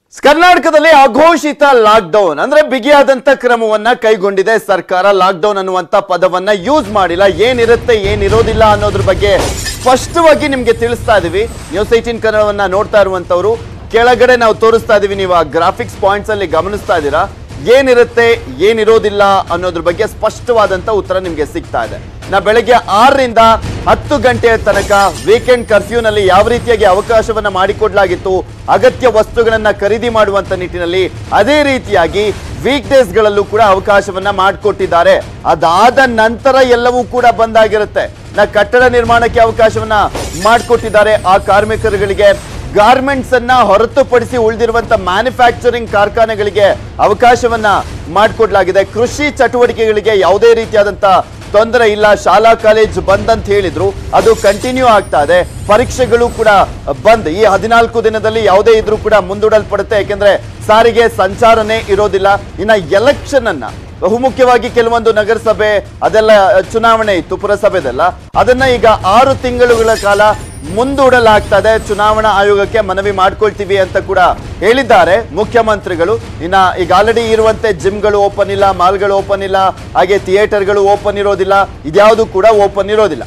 ಕರ್ನಾಟಕದಲ್ಲಿ ಅಘೋಷಿತ ಲಾಕ್ಡೌನ್ ಅಂದ್ರೆ ಬಿಗಿಯಾದಂತ ಕ್ರಮವನ್ನ ಕೈಗೊಂಡಿದೆ ಸರ್ಕಾರ ಲಾಕ್ಡೌನ್ ಅನ್ನುವಂತ ಪದವನ್ನ ಯೂಸ್ ಮಾಡಿಲ್ಲ ಏನಿರುತ್ತೆ ಏನಿರೋದಿಲ್ಲ ಅನ್ನೋದ್ರ ಬಗ್ಗೆ ಸ್ಪಷ್ಟವಾಗಿ ನಿಮ್ಗೆ ತಿಳಿಸ್ತಾ ಇದೀವಿ ನ್ಯೂಸ್ ಏಟೀನ್ ಕನ್ನಡವನ್ನ ನೋಡ್ತಾ ಇರುವಂತವ್ರು ಕೆಳಗಡೆ ನಾವು ತೋರಿಸ್ತಾ ಇದೀವಿ ನೀವು ಆ ಗ್ರಾಫಿಕ್ಸ್ ಪಾಯಿಂಟ್ಸ್ ಅಲ್ಲಿ ಗಮನಿಸ್ತಾ ಇದ್ದೀರಾ ಏನಿರುತ್ತೆ ಏನಿರೋದಿಲ್ಲ ಅನ್ನೋದ್ರ ಬಗ್ಗೆ ಸ್ಪಷ್ಟವಾದಂತ ಉತ್ತರ ನಿಮ್ಗೆ ಸಿಗ್ತಾ ಇದೆ ನಾ ಬೆಳಗ್ಗೆ ಆರರಿಂದ ಹತ್ತು ಗಂಟೆಯ ತನಕ ವೀಕೆಂಡ್ ಕರ್ಫ್ಯೂನಲ್ಲಿ ಯಾವ ರೀತಿಯಾಗಿ ಅವಕಾಶವನ್ನ ಮಾಡಿಕೊಡ್ಲಾಗಿತ್ತು ಅಗತ್ಯ ವಸ್ತುಗಳನ್ನ ಖರೀದಿ ಮಾಡುವಂತ ನಿಟ್ಟಿನಲ್ಲಿ ಅದೇ ರೀತಿಯಾಗಿ ವೀಕ್ ಡೇಸ್ಗಳಲ್ಲೂ ಕೂಡ ಅವಕಾಶವನ್ನ ಮಾಡಿಕೊಟ್ಟಿದ್ದಾರೆ ಅದಾದ ನಂತರ ಎಲ್ಲವೂ ಕೂಡ ಬಂದಾಗಿರುತ್ತೆ ನಾ ಕಟ್ಟಡ ನಿರ್ಮಾಣಕ್ಕೆ ಅವಕಾಶವನ್ನ ಮಾಡಿಕೊಟ್ಟಿದ್ದಾರೆ ಆ ಕಾರ್ಮಿಕರುಗಳಿಗೆ ಗಾರ್ಮೆಂಟ್ಸ್ ಅನ್ನ ಹೊರತುಪಡಿಸಿ ಉಳಿದಿರುವಂತ ಮ್ಯಾನುಫ್ಯಾಕ್ಚರಿಂಗ್ ಕಾರ್ಖಾನೆಗಳಿಗೆ ಅವಕಾಶವನ್ನ ಮಾಡಿಕೊಡ್ಲಾಗಿದೆ ಕೃಷಿ ಚಟುವಟಿಕೆಗಳಿಗೆ ಯಾವುದೇ ರೀತಿಯಾದಂತ ತೊಂದರೆ ಇಲ್ಲ ಶಾಲಾ ಕಾಲೇಜ್ ಬಂದ್ ಅಂತ ಹೇಳಿದ್ರು ಅದು ಕಂಟಿನ್ಯೂ ಆಗ್ತಾ ಇದೆ ಪರೀಕ್ಷೆಗಳು ಕೂಡ ಬಂದ್ ಈ ಹದಿನಾಲ್ಕು ದಿನದಲ್ಲಿ ಯಾವುದೇ ಇದ್ರೂ ಕೂಡ ಮುಂದೂಡಲ್ಪಡುತ್ತೆ ಯಾಕೆಂದ್ರೆ ಸಾರಿಗೆ ಸಂಚಾರನೇ ಇರೋದಿಲ್ಲ ಇನ್ನ ಎಲೆಕ್ಷನ್ ಅನ್ನ ಬಹುಮುಖ್ಯವಾಗಿ ಕೆಲವೊಂದು ನಗರಸಭೆ ಅದೆಲ್ಲ ಚುನಾವಣೆ ಇತ್ತು ಪುರಸಭೆದೆಲ್ಲ ಅದನ್ನ ಈಗ ಆರು ತಿಂಗಳುಗಳ ಕಾಲ ಮುಂದೂಡಲಾಗ್ತದೆ ಚುನಾವಣಾ ಆಯೋಗಕ್ಕೆ ಮನವಿ ಮಾಡ್ಕೊಳ್ತೀವಿ ಅಂತ ಕೂಡ ಹೇಳಿದ್ದಾರೆ ಮುಖ್ಯಮಂತ್ರಿಗಳು ಇನ್ನ ಈಗ ಆಲ್ರೆಡಿ ಇರುವಂತೆ ಜಿಮ್ಗಳು ಓಪನ್ ಇಲ್ಲ ಮಾಲ್ಗಳು ಓಪನ್ ಇಲ್ಲ ಹಾಗೆ ಥಿಯೇಟರ್ಗಳು ಓಪನ್ ಇರೋದಿಲ್ಲ ಇದ್ಯಾವುದು ಕೂಡ ಓಪನ್ ಇರೋದಿಲ್ಲ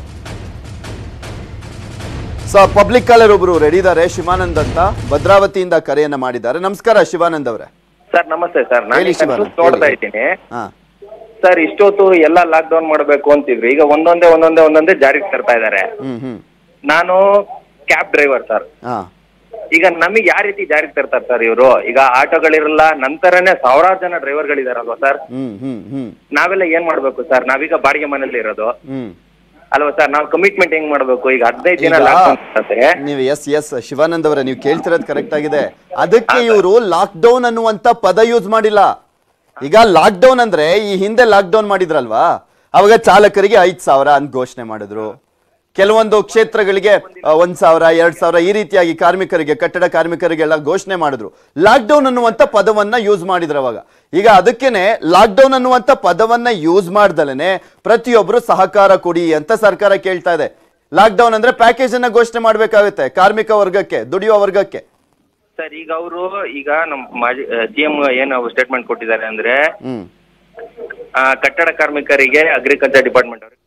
ಸೊ ಪಬ್ಲಿಕ್ ಕಾಲರ್ ಒಬ್ರು ರೆಡಿ ಇದ್ದಾರೆ ಶಿವಾನಂದ್ ಅಂತ ಭದ್ರಾವತಿಯಿಂದ ಕರೆಯನ್ನ ಮಾಡಿದ್ದಾರೆ ನಮಸ್ಕಾರ ಶಿವಾನಂದ್ ಅವರೇ ಸರ್ ನಮಸ್ತೆ ಸರ್ ನಾನು ಹೇಳಿ ಈ ಶಿವಾನಂದ್, ಕನ್ಫ್ಯೂಸ್ ನೋಡ್ತಾ ಹೇಳಿ. ಇದ್ದೀನಿ ಹಾ ಸರ್ ಇಷ್ಟೊತ್ತು ಎಲ್ಲ ಲಾಕ್ ಡೌನ್ ಮಾಡಬೇಕು ಅಂತಿದ್ರು ಈಗ ಒಂದೊಂದೇ ಒಂದೊಂದೇ ಒಂದೊಂದೇ ಜಾರಿಗೆ ತರ್ತಾ ಇದ್ದಾರೆ ಹ್ಮ್ ಹ್ಮ್ ನಾನು ಕ್ಯಾಬ್ ಡ್ರೈವರ್ ಸರ್ ಹಾ ಈಗ ನಮಗೆ ಯಾವ ರೀತಿ ಜಾರಿಗೆ ತರ್ತಾರೆ ಸರ್ ಇವರು ಈಗ ಆಟೋಗಳಿರಲ್ಲ ನಂತರನೇ ಸಾವಿರಾರು ಜನ ಡ್ರೈವರ್ಗಳಿದಾರಲ್ವಾ ಸರ್ ಹ್ಮ್ ಹ್ಮ್ ಹ್ಮ್ ನಾವೆಲ್ಲ ಏನ್ ಮಾಡ್ಬೇಕು ಸರ್ ನಾವೀಗ ಬಾಡಿಗೆ ಮನೇಲಿ ಇರೋದು ಹ್ಮ್ ಅಲ್ವಾ ಸರ್ ನಾವು ಕಮಿಟ್ಮೆಂಟ್ ಹೆಂಗ್ ಮಾಡ್ಬೇಕು ಈಗ ಹದಿನೈದು ದಿನ ಈಗ ಲಾಕ್ ಡೌನ್ ಇರ್ತದೆ ನೀವು ಎಸ್ ಎಸ್ ಶಿವಾನಂದ್ ಅವರೇ ನೀವು ಕೇಳ್ತಿರೋದು ಕರೆಕ್ಟ್ ಆಗಿದೆ ಅದಕ್ಕೆ ಇವರು ಲಾಕ್ ಡೌನ್ ಅನ್ನುವಂತ ಪದ ಯೂಸ್ ಮಾಡಿಲ್ಲ ಈಗ ಲಾಕ್ ಡೌನ್ ಅಂದ್ರೆ ಈ ಹಿಂದೆ ಲಾಕ್ ಡೌನ್ ಮಾಡಿದ್ರಲ್ವಾ ಅವಾಗ ಚಾಲಕರಿಗೆ ಐದ್ ಸಾವಿರ ಅಂತ ಘೋಷಣೆ ಮಾಡಿದ್ರು ಕೆಲವೊಂದು ಕ್ಷೇತ್ರಗಳಿಗೆ ಆ, ಒಂದ್ ಸಾವಿರ ಎರಡ್ ಸಾವಿರ ಈ ರೀತಿಯಾಗಿ ಕಾರ್ಮಿಕರಿಗೆ ಕಟ್ಟಡ ಕಾರ್ಮಿಕರಿಗೆಲ್ಲ ಘೋಷಣೆ ಮಾಡಿದ್ರು ಲಾಕ್ ಡೌನ್ ಅನ್ನುವಂತ ಪದವನ್ನ ಯೂಸ್ ಮಾಡಿದ್ರು ಅವಾಗ ಈಗ ಅದಕ್ಕೇನೆ ಲಾಕ್ ಡೌನ್ ಅನ್ನುವಂತ ಪದವನ್ನ ಯೂಸ್ ಮಾಡ್ದಲೇನೆ ಪ್ರತಿಯೊಬ್ರು ಸಹಕಾರ ಕೊಡಿ ಅಂತ ಸರ್ಕಾರ ಕೇಳ್ತಾ ಇದೆ ಲಾಕ್ ಡೌನ್ ಅಂದ್ರೆ ಪ್ಯಾಕೇಜ್ ಅನ್ನ ಘೋಷಣೆ ಮಾಡ್ಬೇಕಾಗುತ್ತೆ ಕಾರ್ಮಿಕ ವರ್ಗಕ್ಕೆ ದುಡಿಯುವ ವರ್ಗಕ್ಕೆ ಸರ್ ಈಗ ಅವರು ಈಗ ನಮ್ಮ ಮಾಜಿ ಸಿ ಎಂ ಏನು ಸ್ಟೇಟ್ಮೆಂಟ್ ಕೊಟ್ಟಿದ್ದಾರೆ ಅಂದ್ರೆ ಹ್ಮ್ ಆ, ಕಟ್ಟಡ ಕಾರ್ಮಿಕರಿಗೆ ಅಗ್ರಿಕಲ್ಚರ್ ಡಿಪಾರ್ಟ್ಮೆಂಟ್ ಅವರು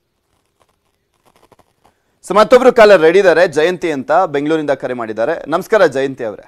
ಸೊ ಮತ್ತೊಬ್ರು ಕಾಲರ್ ರೆಡಿ ಇದ್ದಾರೆ ಜಯಂತಿ ಅಂತ ಬೆಂಗಳೂರಿಂದ ಕರೆ ಮಾಡಿದ್ದಾರೆ ನಮಸ್ಕಾರ ಜಯಂತಿ ಅವರೇ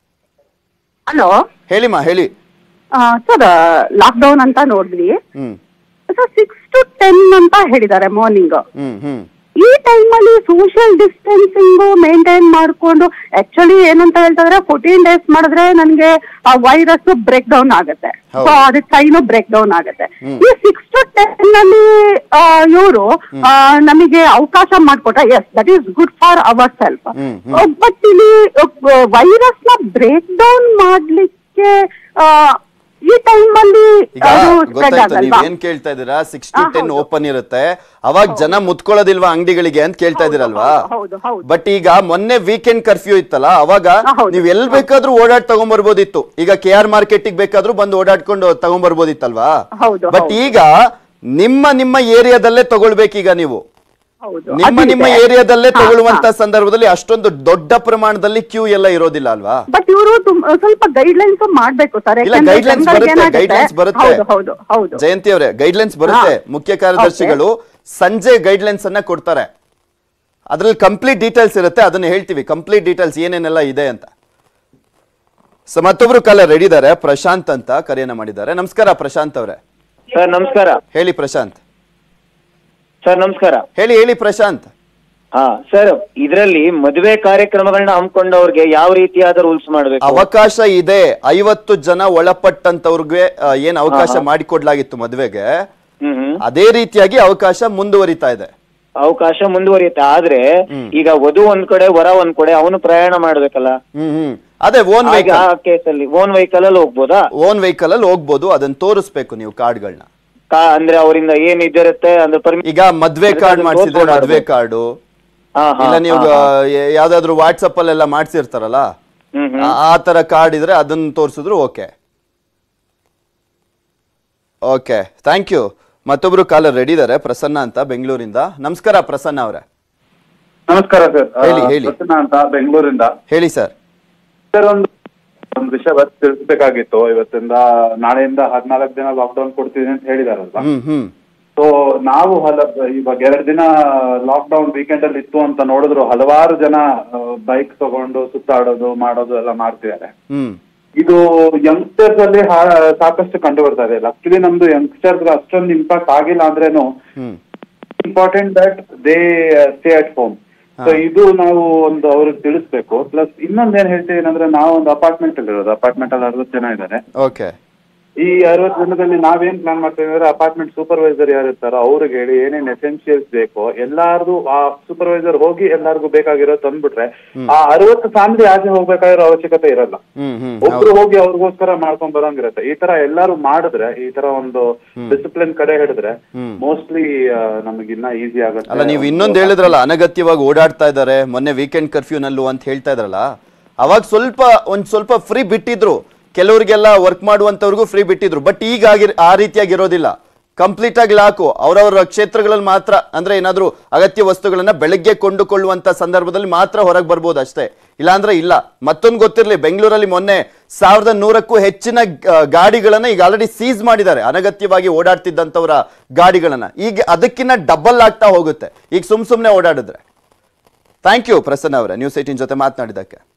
ಹಲೋ ಹೇಳಿಮಾ ಹೇಳಿ ಸರ್ ಲಾಕ್ಡೌನ್ ಅಂತ ನೋಡಿದ್ವಿ ಹ್ಮ್ ಸರ್ ಸಿಕ್ಸ್ ಟು ಟೆನ್ ಅಂತ ಹೇಳಿದ್ದಾರೆ ಮಾರ್ನಿಂಗ್ ಹ್ಮ್ ಹ್ಮ್ ಈ ಟೈಮಲ್ಲಿ ಸೋಷಿಯಲ್ ಡಿಸ್ಟೆನ್ಸಿಂಗ್ ಮೇಂಟೈನ್ ಮಾಡ್ಕೊಂಡು ಆಕ್ಚುಲಿ ಏನಂತ ಹೇಳ್ತಾರೆ ಫೋರ್ಟೀನ್ ಡೇಸ್ ಮಾಡಿದ್ರೆ ನನಗೆ ವೈರಸ್ ಬ್ರೇಕ್ ಡೌನ್ ಆಗುತ್ತೆ ಹೌದು. ಸೊ ಅದ್ರ ಚೈನು ಬ್ರೇಕ್ ಡೌನ್ ಆಗುತ್ತೆ ಈ ಸಿಕ್ಸ್ ಟು ಟೆನ್ ಅಲ್ಲಿ ಇವರು ನಮಗೆ ಅವಕಾಶ ಮಾಡಿಕೊಟ್ರೆ yes that is good for our self hmm, hmm. But ಇಲ್ಲಿ ವೈರಸ್ ನ ಬ್ರೇಕ್ ಡೌನ್ ಮಾಡ್ಲಿಕ್ಕೆ ಆ, ಈ ಟೈಮಲ್ಲಿ ಈಗ ಅದು ಸ್ಪ್ರೆಡ್ ಗೊತ್ತಾಯ್ತು ನೀವ್ ಆಗಲ್ವಾ ಏನ್ ಕೇಳ್ತಾ ಇದೀರಾ ಸಿಕ್ಸ್ ಟು ಹಾ, ಟೆನ್ ಹೌದು. ಓಪನ್ ಇರುತ್ತೆ ಅವಾಗ ಜನ ಮುತ್ಕೊಳ್ಳೋದಿಲ್ವಾ ಅಂಗಡಿಗಳಿಗೆ ಅಂತ ಕೇಳ್ತಾ ಇದೀರಲ್ವಾ ಹೌದು, ಹೌದು. ಬಟ್ ಈಗ ಮೊನ್ನೆ ವೀಕೆಂಡ್ ಕರ್ಫ್ಯೂ ಇತ್ತಲ್ಲ ಅವಾಗ ಹಾ, ಹೌದು. ನೀವ್ ಎಲ್ ಬೇಕಾದ್ರೂ ಓಡಾಡ್ ತಗೊಂಡ್ಬರ್ಬೋದಿತ್ತು ಈಗ ಕೆ ಆರ್ ಮಾರ್ಕೆಟಿಗೆ ಬೇಕಾದ್ರೂ ಬಂದು ಓಡಾಡ್ಕೊಂಡು ತಗೊಂಡ್ಬರ್ಬೋದಿತ್ತಲ್ವಾ ಹೌದು, ಬಟ್ ಹೌದು. ಈಗ ನಿಮ್ಮ ನಿಮ್ಮ ಏರಿಯಾದಲ್ಲೇ ತಗೊಳ್ಬೇಕೀಗ ನೀವು ಹೌದು ನಿಮ್ಮ ಅದು ನಿಮ್ಮ ಇದೆ. ಏರಿಯಾದಲ್ಲೇ ಹಾ, ತಗೊಳ್ಳುವಂತ ಹಾ. ಸಂದರ್ಭದಲ್ಲಿ ಅಷ್ಟೊಂದು ದೊಡ್ಡ ಪ್ರಮಾಣದಲ್ಲಿ ಕ್ಯೂ ಎಲ್ಲ ಇರೋದಿಲ್ಲ ಅಲ್ವಾ ಬಟ್ ಇವರು ಸ್ವಲ್ಪ ಗೈಡ್ ಲೈನ್ಸ್ ಮಾಡ್ಬೇಕು ಸರ್ ಇಲ್ಲ ಗೈಡ್ಲೈನ್ಸ್ ಬರುತ್ತೆ ಗೈಡ್ಲೈನ್ಸ್ ಬರುತ್ತೆ ಹೌದು ಹೌದು ಹೌದು ಜಯಂತಿ ಅವರೇ ಗೈಡ್ಲೈನ್ಸ್ ಬರುತ್ತೆ ಮುಖ್ಯ ಕಾರ್ಯದರ್ಶಿಗಳು ಸಂಜೆ ಗೈಡ್ಲೈನ್ಸ್ ಅನ್ನ ಕೊಡ್ತಾರೆ ಅದ್ರಲ್ಲಿ ಕಂಪ್ಲೀಟ್ ಡೀಟೇಲ್ಸ್ ಇರುತ್ತೆ ಅದನ್ನ ಹೇಳ್ತೀವಿ ಕಂಪ್ಲೀಟ್ ಡೀಟೇಲ್ಸ್ ಏನೇನೆಲ್ಲ ಇದೆ ಅಂತ ಸೊ ಮತ್ತೊಬ್ರು ಕಾಲ ರೆಡಿ ಇದ್ದಾರೆ ಪ್ರಶಾಂತ್ ಅಂತ ಕರೆಯನ್ನ ಮಾಡಿದ್ದಾರೆ ನಮಸ್ಕಾರ ಪ್ರಶಾಂತ್ ಅವರೇ ಸರ್ ನಮಸ್ಕಾರ ಹೇಳಿ ಪ್ರಶಾಂತ್ ಸರ್ ನಮಸ್ಕಾರ ಹೇಳಿ ಹೇಳಿ ಪ್ರಶಾಂತ್ ಹಾ ಸರ್ ಇದರಲ್ಲಿ ಮದುವೆ ಕಾರ್ಯಕ್ರಮಗಳನ್ನ ಹಮ್ಮಿಕೊಂಡವ್ರಿಗೆ ಯಾವ ರೀತಿಯಾದ ರೂಲ್ಸ್ ಮಾಡಬೇಕು ಅವಕಾಶ ಇದೆ ಐವತ್ತು ಜನ ಒಳಪಟ್ಟಂತವ್ರಿಗೆ ಆ, ಏನ್ ಅವಕಾಶ ಮಾಡಿಕೊಡ್ಲಾಗಿತ್ತು ಮದುವೆಗೆ ಹ್ಮ್ ಹ್ಮ್ ಅದೇ ರೀತಿಯಾಗಿ ಅವಕಾಶ ಮುಂದುವರಿತಾ ಇದೆ ಅವಕಾಶ ಮುಂದುವರಿಯುತ್ತೆ ಆದ್ರೆ ಈಗ ವಧು ಒಂದ್ ಕಡೆ ವರ ಒಂದ್ ಕಡೆ ಅವನು ಪ್ರಯಾಣ ಮಾಡ್ಬೇಕಲ್ಲ ಹ್ಮ್ ಹ್ಮ್ ಅದೇ ಓನ್ ಆಗ ವೆಹಿಕಲ್ ಆ ಕೇಸಲ್ಲಿ ಓನ್ ವೆಹಿಕಲ್ ಅಲ್ಲಿ ಹೋಗ್ಬೋದಾ ಓನ್ ವೆಹಿಕಲ್ ಅಲ್ಲಿ ಹೋಗ್ಬೋದು ಅದನ್ನ ತೋರಿಸ್ಬೇಕು ನೀವು ಕಾರ್ಡ್ಗಳನ್ನ ಕಾ ಅಂದ್ರೆ ಅವರಿಂದ ಏನ್ ಇದಿರುತ್ತೆ ಅಂದ್ರೆ ಪರ್ಮಿ ಈಗ ಮದ್ವೆ ಕಾರ್ಡ್ ಮಾಡಿಸಿದ್ರೆ ಮದ್ವೆ ಕಾರ್ಡು ಹಾ ಹಾ ಇಲ್ಲ ನೀವು ಯ- ಯಾವ್ದಾದ್ರು ವಾಟ್ಸಪ್ ಅಲ್ಲೆಲ್ಲ ಮಾಡ್ಸಿರ್ತಾರಲ್ಲ ಹ್ಮ್ ಹ್ಮ್ ಆ- ಆ ತರ ಕಾರ್ಡ್ ಇದ್ರೆ ಅದನ್ನ ತೋರಿಸಿದ್ರು ಓಕೆ ಓಕೆ ಥ್ಯಾಂಕ್ ಯು ಮತ್ತೊಬ್ರು ಕಾಲರ್ ರೆಡಿ ಇದಾರೆ ಪ್ರಸನ್ನ ಅಂತ ಬೆಂಗಳೂರಿಂದ ನಮಸ್ಕಾರ ಪ್ರಸನ್ನ ಅವರೇ ನಮಸ್ಕಾರ ಸರ್ ಹೇಳಿ, ಹೇಳಿ. ಪ್ರಸನ್ನ ಅಂತ ಬೆಂಗಳೂರಿಂದ ಹೇಳಿ ಸರ್ ಸರ್ ಒಂದು ಒಂದ್ ವಿಷಯ ಇವತ್ತು ತಿಳಿಸ್ಬೇಕಾಗಿತ್ತು ಇವತ್ತಿಂದ ನಾಳೆಯಿಂದ ಹದಿನಾಲ್ಕು ದಿನ ಲಾಕ್ಡೌನ್ ಕೊಡ್ತೀವಿ ಅಂತ ಹೇಳಿದಾರಲ್ಲ ಹ್ಮ್ ಹ್ಮ್ ಸೊ ನಾವು ಹಲ ಇವಾಗ ಎರಡು ದಿನ ಲಾಕ್ಡೌನ್ ವೀಕೆಂಡ್ ಅಲ್ಲಿ ಇತ್ತು ಅಂತ ನೋಡಿದ್ರು ಹಲವಾರು ಜನ ಬೈಕ್ ತಗೊಂಡು ಸುತ್ತಾಡೋದು ಮಾಡೋದು ಎಲ್ಲ ಮಾಡ್ತಿದ್ದಾರೆ ಹ್ಮ್ ಇದು ಯಂಗ್ಸ್ಟರ್ಸ್ ಅಲ್ಲಿ ಹಾ- ಸಾಕಷ್ಟು ಕಂಡು ಬರ್ತಾ ಇದೆ ಆಕ್ಚುಲಿ ನಮ್ದು ಯಂಗ್ಸ್ಟರ್ಸ್ ಅಷ್ಟೊಂದು ಇಂಪ್ಯಾಕ್ಟ್ ಆಗಿಲ್ಲ ಅಂದ್ರೇನು ಹ್ಮ್ important that they stay at home so ಇದು ನಾವು ಒಂದು ಅವ್ರಿಗೆ ತಿಳಿಸ್ಬೇಕು ಪ್ಲಸ್ ಇನ್ನೊಂದ್ ಏನ್ ಹೇಳ್ತೀವಿ ಅಂದ್ರೆ ನಾವು ಒಂದು ಅಪಾರ್ಟ್ಮೆಂಟ್ ಅಲ್ಲಿ ಇರೋದು ಅಪಾರ್ಟ್ಮೆಂಟ್ ಅಲ್ಲಿ ಅರವತ್ತು ಜನ ಇದ್ದಾರೆ ಓಕೆ ಈ ಅರವತ್ತು ಜನದಲ್ಲಿ ನಾವೇನ್ ಪ್ಲಾನ್ ಮಾಡ್ತೀವಿ ಅಂದ್ರೆ ಅಪಾರ್ಟ್ಮೆಂಟ್ ಸೂಪರ್ವೈಸರ್ ಯಾರು ಇರ್ತಾರೋ ಅವ್ರಿಗೆ ಹೇಳಿ ಏನೇನ್ ಎಸೆನ್ಶಿಯಲ್ಸ್ ಬೇಕು ಎಲ್ಲಾರ್ದು ಆ ಸೂಪರ್ವೈಸರ್ ಹೋಗಿ ಎಲ್ಲಾರ್ಗು ಬೇಕಾಗಿರೋ ತಂದ್ಬಿಟ್ರೆ ಆ ಅರವತ್ತು ಫ್ಯಾಮಿಲಿ ಆಚೆ ಹೋಗ್ಬೇಕಾಗಿರೋ ಅವಶ್ಯಕತೆ ಇರಲ್ಲ ಹ್ಮ್ ಹ್ಮ್ ಒಬ್ರು ಹೋಗಿ ಅವ್ರಿಗೋಸ್ಕರ ಮಾಡ್ಕೊಂಡ್ ಬರೋಂಗಿರತ್ತೆ ಈ ತರ ಎಲ್ಲಾರು ಮಾಡಿದ್ರೆ ಈ ತರ ಒಂದು ಡಿಸಿಪ್ಲಿನ್ ಕಡೆ ಹಿಡಿದ್ರೆ ಮೋಸ್ಟ್ಲಿ ನಮಗಿನ್ನ ಈಸಿ ಆಗುತ್ತೆ ಅಲ್ಲ ನೀವು ಇನ್ನೊಂದು ಹೇಳಿದ್ರಲ್ಲ ಅನಗತ್ಯವಾಗಿ ಓಡಾಡ್ತಾ ಇದ್ದಾರೆ ಮೊನ್ನೆ ವೀಕೆಂಡ್ ಕರ್ಫ್ಯೂನಲ್ಲೂ ಅಂತ ಹೇಳ್ತಾ ಇದ್ರಲ್ಲ ಅವಾಗ ಸ್ವಲ್ಪ ಒಂದ್ ಸ್ವಲ್ಪ ಫ್ರೀ ಬಿಟ್ಟಿದ್ರು ಕೆಲವರಿಗೆಲ್ಲ ವರ್ಕ್ ಮಾಡುವಂತವ್ರಿಗೂ ಫ್ರೀ ಬಿಟ್ಟಿದ್ರು ಬಟ್ ಈಗ ಆಗಿರ್ ಆ ರೀತಿಯಾಗಿರೋದಿಲ್ಲ ಕಂಪ್ಲೀಟ್ ಆಗಿ ಲಾಕು ಅವರವರ ಕ್ಷೇತ್ರಗಳಲ್ಲಿ ಮಾತ್ರ ಅಂದ್ರೆ ಏನಾದ್ರೂ ಅಗತ್ಯ ವಸ್ತುಗಳನ್ನ ಬೆಳಗ್ಗೆ ಕೊಂಡುಕೊಳ್ಳುವಂತ ಸಂದರ್ಭದಲ್ಲಿ ಮಾತ್ರ ಹೊರಗೆ ಬರ್ಬೋದು ಅಷ್ಟೇ ಇಲ್ಲಾಂದ್ರೆ ಇಲ್ಲ ಮತ್ತೊಂದು ಗೊತ್ತಿರಲಿ ಬೆಂಗಳೂರಲ್ಲಿ ಮೊನ್ನೆ ಸಾವಿರದ ನೂರಕ್ಕೂ ಹೆಚ್ಚಿನ ಆ, ಗಾಡಿಗಳನ್ನ ಈಗ ಆಲ್ರೆಡಿ ಸೀಸ್ ಮಾಡಿದ್ದಾರೆ ಅನಗತ್ಯವಾಗಿ ಓಡಾಡ್ತಿದ್ದಂಥವರ ಗಾಡಿಗಳನ್ನ ಈಗ ಅದಕ್ಕಿಂತ ಡಬಲ್ ಆಗ್ತಾ ಹೋಗುತ್ತೆ ಈಗ ಸುಮ್ ಸುಮ್ನೆ ಓಡಾಡಿದ್ರೆ ಥ್ಯಾಂಕ್ ಯು ಪ್ರಸನ್ನ ಅವರೇ ನ್ಯೂಸ್ ಏಟಿನ್ ಜೊತೆ ಮಾತನಾಡಿದ್ದಕ್ಕೆ